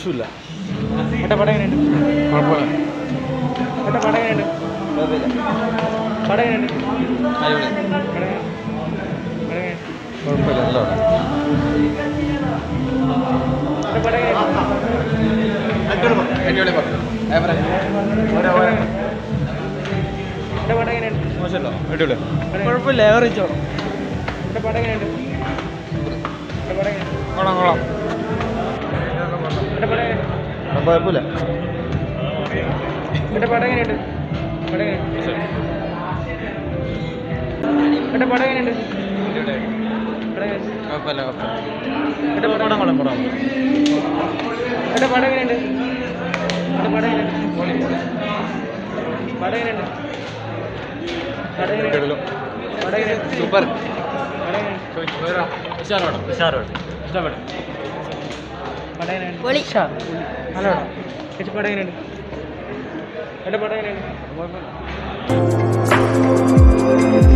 മോശമില്ല ഏട്ടാ പടം എങ്ങനെയുണ്ട് കുഴപ്പമില്ല ഏട്ടാ പടം എങ്ങനെയുണ്ട് പടം എങ്ങനെയുണ്ട് അടിപൊളി പടം എങ്ങനെ- പടം എങ്ങനെ- കുഴപ്പമില്ല നല്ല പടം ഏട്ടാ പടം എങ്ങനെയുണ്ട് അടിപൊളി പടം ഏട്ടാ പടം എങ്ങനെയുണ്ട് മോശമല്ല അടിപൊളി കുഴപ്പമില്ല ഏവറേജ് ഏട്ടാ പടം എങ്ങനെയുണ്ട് ഏട്ടാ പടം എങ്ങനെയുണ്ട് കൊള്ളാം കൊള്ളാം ഏട്ടാ പടം എങ്ങനെയുണ്ട് കുഴപ്പമില്ല ഏട്ടാ പടം എങ്ങനെയുണ്ട് പടം എങ്ങനെയുണ്ട് ഏട്ടാ പടം എങ്ങനെയുണ്ട് പടം എങ്ങനെയുണ്ട് കുഴപ്പമില്ല ഏട്ടാ പടം പടം പടം ഏട്ടാ പടം എങ്ങനെയുണ്ട് ഏട്ടാ പടം എങ്ങനെയുണ്ട് പടം എങ്ങനെയുണ്ട് പടം എങ്ങനെയുണ്ട് പടം എങ്ങനെയുണ്ട് സൂപ്പർ പടം എങ്ങനെയുണ്ട് ഉഷാറാണ് ഉഷാറാണ് ഇഷ്ടപ്പെട്ടു പടം എങ്ങനെയുണ്ട് പൊളി. ഉഷാർ. നല്ല പടം ചേച്ചി പടം എങ്ങനെയുണ്ട് ഏട്ടാ പടം എങ്ങനെയുണ്ട്